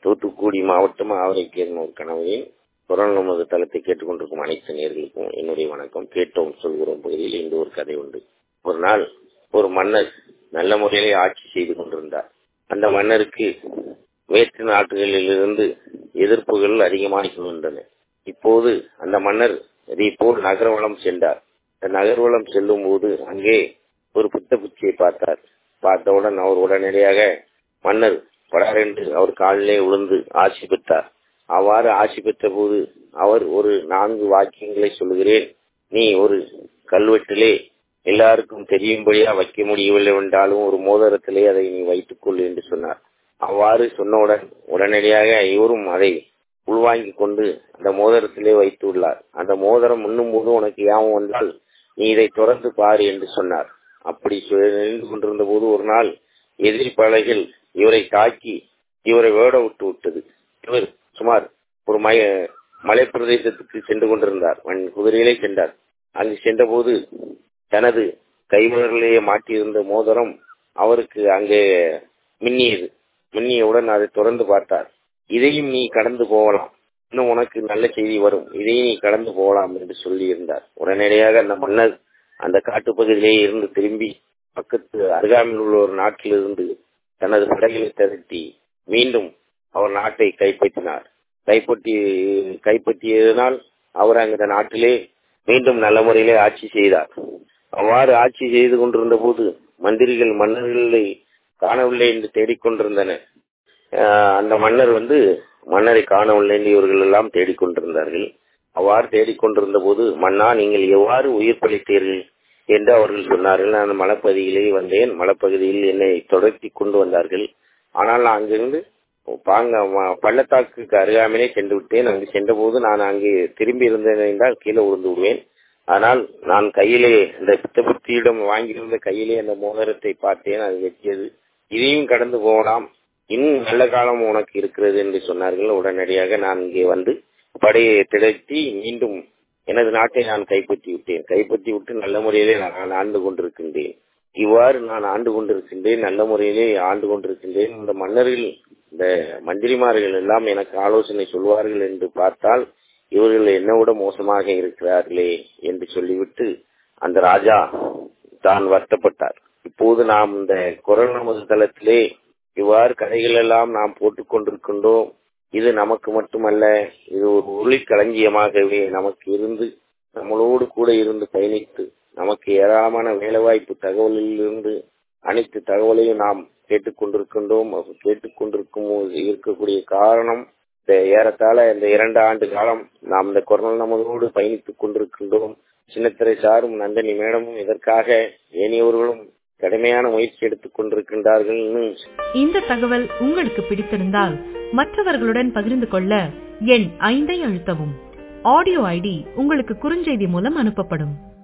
தூத்துக்குடி மாவட்டம் ஆவரைக்கேரன் ஒரு கனவையின் குரல் நமது தளத்தை கேட்டுக்கொண்டிருக்கும் அனைத்து நேர்களுக்கும் என்னுடைய வணக்கம் கேட்டோம் சொல்கிறோம் பகுதியில் இந்த ஒரு கதை உண்டு ஒரு நாள் ஒரு மன்னர் நல்ல முறையிலே ஆட்சி செய்து கொண்டிருந்தார் அந்த மன்னருக்கு வேற்று நாட்டுகளிலிருந்து எதிர்ப்புகள் அதிகமாகி கொண்டிருந்தன இப்போது அந்த மன்னர் இதே போல் நகர்வலம் சென்றார் அந்த நகர்வலம் செல்லும் போது அங்கே ஒரு புத்த பிச்சையை பார்த்தார் பார்த்தவுடன் அவர் உடனடியாக மன்னர் படாரென்று அவர் காலிலே விழுந்து ஆட்சி பெற்றார் அவ்வாறு ஆட்சி பெற்ற போது அவர் ஒரு நான்கு வாக்கியங்களை சொல்லுகிறேன் நீ ஒரு கல்வெட்டிலே எல்லாருக்கும் தெரியும்படியா வைக்க முடியவில்லை என்றாலும் ஒரு மோதிரத்திலே அதை நீ வைத்துக்கொள் என்று சொன்னார் அவ்வாறு சொன்னவுடன் உடனடியாக இவரும் அதை உள்வாங்கிக் கொண்டு அந்த மோதிரத்திலே வைத்துள்ளார் அந்த மோதிரம் முன்னும் போது உனக்கு யாவும் வந்தால் நீ இதை தொடர்ந்து பாரு என்று சொன்னார் அப்படி நின்று கொண்டிருந்த போது ஒரு நாள் எதிரி படைகள் இவரை தாக்கி இவரை வேட விட்டு விட்டது இவர் சுமார் ஒரு மய மலை பிரதேசத்துக்கு சென்று கொண்டிருந்தார் குதிரையிலே சென்றார் அங்கு சென்றபோது தனது கைவிரலையே மாட்டியிருந்த மோதிரம் அவருக்கு அங்கே மின்னியது மின்னியவுடன் அதை தொடர்ந்து பார்த்தார் இதையும் நீ கடந்து போகலாம் இன்னும் உனக்கு நல்ல செய்தி வரும் இதையும் நீ கடந்து போகலாம் என்று சொல்லி இருந்தார் உடனடியாக அந்த மன்னர் அந்த காட்டுப்பகுதியிலே இருந்து திரும்பி பக்கத்து அருகாமையில் உள்ள ஒரு நாட்டிலிருந்து தனது படைகளை திரட்டி மீண்டும் அவர் நாட்டை கைப்பற்றினார் கைப்பற்றி கைப்பற்றியதனால் அவர் அந்த நாட்டிலே மீண்டும் நல்ல முறையிலே ஆட்சி செய்தார் அவ்வாறு ஆட்சி செய்து கொண்டிருந்த போது மந்திரிகள் மன்னர்களை காணவில்லை என்று தேடிக்கொண்டிருந்தனர் அந்த மன்னர் வந்து மன்னரை காணவில்லை என்று இவர்கள் எல்லாம் தேடிக்கொண்டிருந்தார்கள் அவ்வாறு தேடிக்கொண்டிருந்த போது மன்னா நீங்கள் எவ்வாறு உயிர் பழித்தீர்கள் என்று அவர்கள் சொன்னார்கள் நான் மலைப்பகுதியிலே வந்தேன் மலைப்பகுதியில் என்னை தொடர்த்தி கொண்டு வந்தார்கள் ஆனால் நான் அங்கிருந்து பாங்க பள்ளத்தாக்குக்கு அருகாமையிலே சென்று விட்டேன் அங்கு சென்றபோது நான் அங்கே திரும்பி இருந்தேன் என்றால் கீழே விழுந்து விடுவேன் ஆனால் நான் கையிலே இந்த பித்தபுத்தியிடம் வாங்கியிருந்த கையிலே அந்த மோதிரத்தை பார்த்தேன் அது வெட்டியது இதையும் கடந்து போகலாம் இன்னும் நல்ல காலம் உனக்கு இருக்கிறது என்று சொன்னார்கள் உடனடியாக நான் இங்கே வந்து படையை திரட்டி மீண்டும் எனது நாட்டை நான் கைப்பற்றி விட்டேன் கைப்பற்றி விட்டு நல்ல முறையிலே நான் ஆண்டு கொண்டிருக்கின்றேன் இவ்வாறு நான் ஆண்டு கொண்டிருக்கின்றேன் நல்ல முறையிலே ஆண்டு கொண்டிருக்கின்றேன் இந்த மன்னர்கள் இந்த மந்திரிமார்கள் எல்லாம் எனக்கு ஆலோசனை சொல்வார்கள் என்று பார்த்தால் இவர்கள் என்னை விட மோசமாக இருக்கிறார்களே என்று சொல்லிவிட்டு அந்த ராஜா தான் வருத்தப்பட்டார் இப்போது நாம் இந்த குரல் நமது தளத்திலே இவ்வாறு கதைகள் எல்லாம் நாம் போட்டுக் கொண்டிருக்கின்றோம் இது நமக்கு மட்டுமல்ல இது ஒரு ஒளி களஞ்சியமாகவே நமக்கு இருந்து நம்மளோடு கூட இருந்து பயணித்து நமக்கு ஏராளமான வேலைவாய்ப்பு தகவலில் இருந்து அனைத்து தகவலையும் நாம் கேட்டுக்கொண்டிருக்கின்றோம் கேட்டுக்கொண்டிருக்கும் இருக்கக்கூடிய காரணம் இந்த ஏறத்தாழ இந்த இரண்டு ஆண்டு காலம் நாம் இந்த கொரோனா நமதோடு பயணித்துக் கொண்டிருக்கின்றோம் சின்னத்திரை சாரும் நந்தினி மேடமும் இதற்காக ஏனையவர்களும் கடுமையான முயற்சி எடுத்துக் கொண்டிருக்கின்றார்கள் இந்த தகவல் உங்களுக்கு பிடித்திருந்தால் மற்றவர்களுடன் பகிர்ந்து கொள்ள எண் ஐந்தை அழுத்தவும் ஆடியோ ஐடி உங்களுக்கு குறுஞ்செய்தி மூலம் அனுப்பப்படும்